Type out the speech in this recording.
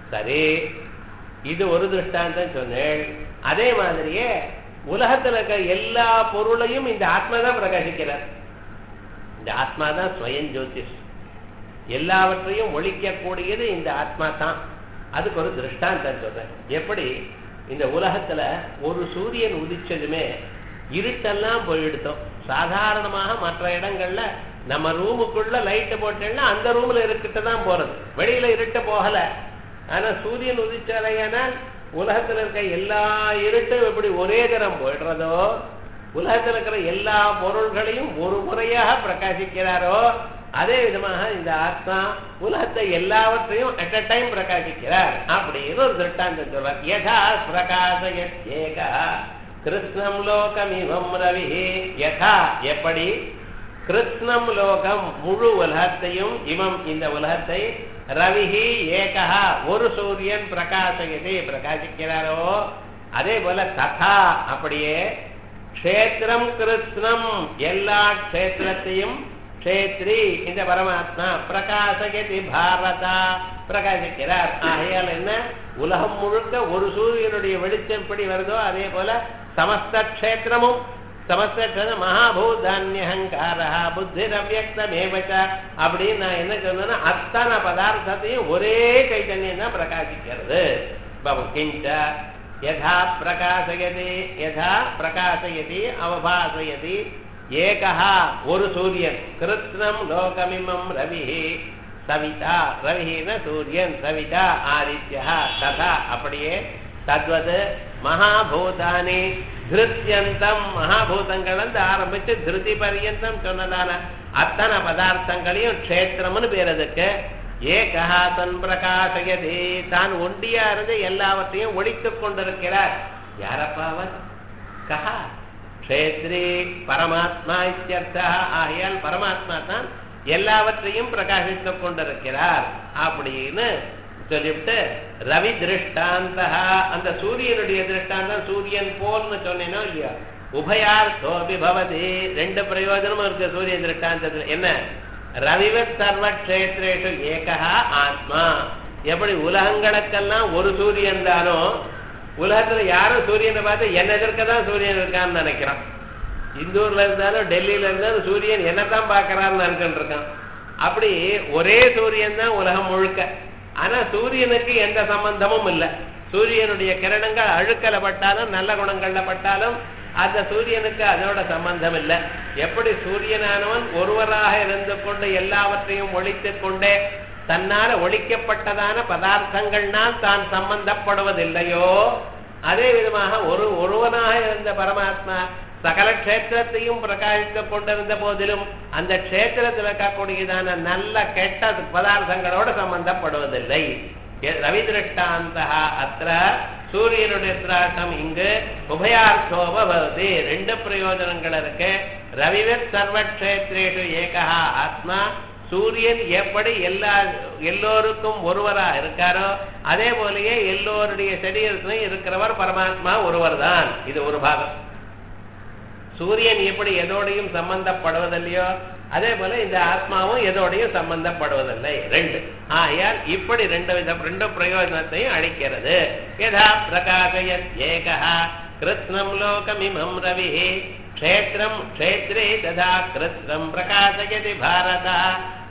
சரி இது ஒரு திருஷ்டாந்தம் சொன்னேன் அதே மாதிரியே உலகத்துல இருக்க எல்லா பொருளையும் இந்த ஆத்மா தான் பிரகாசிக்கிறார் இந்த ஆத்மா தான் ஸ்வயம் ஜோதிஷ் எல்லாவற்றையும் ஒழிக்கக்கூடியது இந்த ஆத்மா தான் அதுக்கு ஒரு திருஷ்டாந்தம் சொல்றேன் எப்படி இந்த உலகத்துல ஒரு சூரியன் உதிச்சதுமே இருட்டெல்லாம் போயிடுத்தோம் சாதாரணமாக மற்ற இடங்கள்ல நம்ம ரூமுக்குள்ள லைட்டு போட்டேன்னா அந்த ரூம்ல இருக்கிட்டு தான் போறது வெளியில இருட்டு போகல ஆனா சூரியன் உதிச்சாலையானால் உலகத்துல இருக்க எல்லா இருட்டும் எப்படி ஒரே தரம் போயிடுறதோ உலகத்தில் இருக்கிற எல்லா பொருள்களையும் ஒரு முறையாக பிரகாசிக்கிறாரோ அதே விதமாக இந்த ஆத்மா உலகத்தை எல்லாவற்றையும் அட் அ டைம் பிரகாசிக்கிறார் அப்படின்னு ஒரு திருஷ்டாந்தம் சொல்றார் யதா பிரகாசயேக கிருஷ்ணம் லோகமிவம் ரவி யதா எப்படி கிருஷ்ணம் லோகம் முழு உலகத்தையும் இவம் இந்த உலகத்தை ரவிஹி ஏகா ஒரு சூரியன் பிரகாசயத்தை பிரகாசிக்கிறாரோ அதே போல ததா அப்படியே க்ஷேத்திரம் கிருஷ்ணம் எல்லா க்ஷேத்திரத்தையும் க்ஷேத்ரி இந்த பரமாத்மா பிரகாசகதி பாரதா பிரகாசிக்கிறார் ஆகையால் என்ன உலகம் முழுக்க ஒரு சூரியனுடைய வெளிச்சம் எப்படி வருதோ அதே போல சமஸ்த க்ஷேத்திரமும் சமஸ்த மகாபூதான்யஹங்கார புத்திரவியக்தமேவச்ச அப்படின்னு நான் என்ன சொன்னேன்னா அத்தனை பதார்த்தத்தையும் ஒரே கைத்தன்யம் தான் பிரகாசிக்கிறது கிஞ்ச யதா பிரகாசயதி யதா பிரகாசயதி அவபாசயதி ஏகா ஒரு சூரியன் கிருத்னம் லோகமிமம் ரவி சவிதா ரவின சூரியன் சவிதா ஆதித்யா ததா அப்படியே தத்வது மகாபூதானி திருத்தியந்தம் மகாபூதங்கள் வந்து ஆரம்பிச்சு திருதி பரியந்தம் சொன்னதான அத்தனை பதார்த்தங்களையும் க்ஷேத்திரம்னு பேர் அதுக்கு ஏகா தன் பிரகாசயதி தான் ஒண்டியா இருந்து எல்லாவற்றையும் ஒழித்துக் கொண்டிருக்கிறார் யாரப்பா அவர் கஹா க்ஷேத்ரி பரமாத்மா இத்தியர்த்தா ஆகையால் பரமாத்மா தான் எல்லாவற்றையும் பிரகாசித்துக் கொண்டிருக்கிறார் அப்படின்னு சொல்லிவிட்டு ரவி திருஷ்டாந்த அந்த சூரியனுடைய திருஷ்டாந்தம் சூரியன் போல்னு சொன்னேனோ இல்லையா உபயார்த்தோபி பவதி ரெண்டு பிரயோஜனமும் இருக்கு சூரிய திருஷ்டாந்தத்தில் என்ன ரவிவத் சர்வ கஷேத்ரேஷு ஏகா ஆத்மா எப்படி உலகங்களுக்கெல்லாம் ஒரு சூரியன் தானோ உலகத்துல யாரும் சூரியனை பார்த்து என்ன எதிர்க்க தான் சூரியன் இருக்கான்னு நினைக்கிறான் இந்தூர்ல இருந்தாலும் டெல்லியில இருந்தாலும் சூரியன் என்னதான் பாக்குறான்னு நினைச்சுட்டு இருக்கான் அப்படி ஒரே சூரியன் தான் உலகம் முழுக்க ஆனா சூரியனுக்கு எந்த சம்பந்தமும் இல்லை சூரியனுடைய கிரணங்கள் அழுக்கல பட்டாலும் நல்ல குணங்கள்ல பட்டாலும் அந்த சூரியனுக்கு அதோட சம்பந்தம் இல்லை எப்படி சூரியனானவன் ஒருவராக இருந்து கொண்டு எல்லாவற்றையும் ஒழித்துக் கொண்டே தன்னால் ஒழிக்கப்பட்டதான பதார்த்தங்கள்னால் தான் சம்பந்தப்படுவதில்லையோ அதே விதமாக ஒரு ஒருவனாக இருந்த பரமாத்மா சகல க்ஷேத்திரத்தையும் பிரகாசித்துக் கொண்டிருந்த போதிலும் அந்த க்ஷேத்திரத்தில் இருக்கக்கூடியதான நல்ல கெட்ட பதார்த்தங்களோடு சம்பந்தப்படுவதில்லை ரவி திருஷ்டாந்த அத்த சூரியனுடைய திராட்டம் இங்கு உபயார்த்தோபவதி ரெண்டு பிரயோஜனங்கள் இருக்கு ரவிவத் சர்வக்ஷேத்ரேஷு ஏகா ஆத்மா சூரியன் எப்படி எல்லா எல்லோருக்கும் ஒருவரா இருக்காரோ அதே போலயே எல்லோருடைய சரீரத்திலும் இருக்கிறவர் பரமாத்மா ஒருவர் தான் இது ஒரு பாகம் சூரியன் எப்படி எதோடையும் சம்பந்தப்படுவதில்லையோ அதே போல இந்த ஆத்மாவும் எதோடையும் சம்பந்தப்படுவதில்லை ரெண்டு ஆயால் இப்படி ரெண்டு வித ரெண்டு பிரயோஜனத்தையும் அளிக்கிறது யதா பிரகாசயத் ஏகா கிருத்னம் லோகமிமம் ரவி க்ஷேத்திரம் க்ஷேத்ரே ததா கிருத்னம் பிரகாசயதி பாரதா